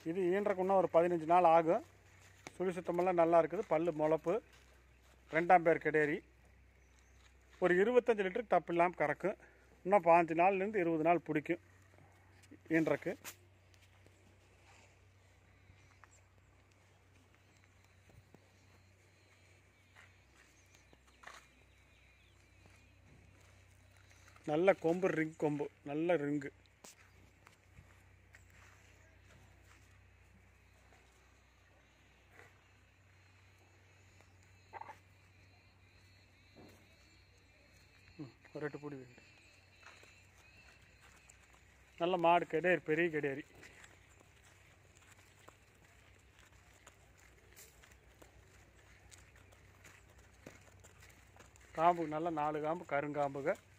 இது ஈன்றக்கு இன்னும் ஒரு பதினஞ்சு நாள் ஆகும் சுழி சுத்தமெல்லாம் நல்லா இருக்குது பல்லு முளப்பு ரெண்டாம் பேர் கிடேரி ஒரு இருபத்தஞ்சி லிட்டருக்கு தப்பு இல்லாமல் கறக்கும் இன்னும் பாஞ்சு நாள்லேருந்து இருபது நாள் பிடிக்கும் ஈன்றக்கு நல்ல கொம்பு ரிங் கொம்பு நல்ல ரிங்கு ம், ஒரு எட்டு பிடி வேண்டு நல்ல மாடு கிடையாது பெரிய கிடையாது காம்பு நல்ல நாலு காம்பு கருங்காம்புக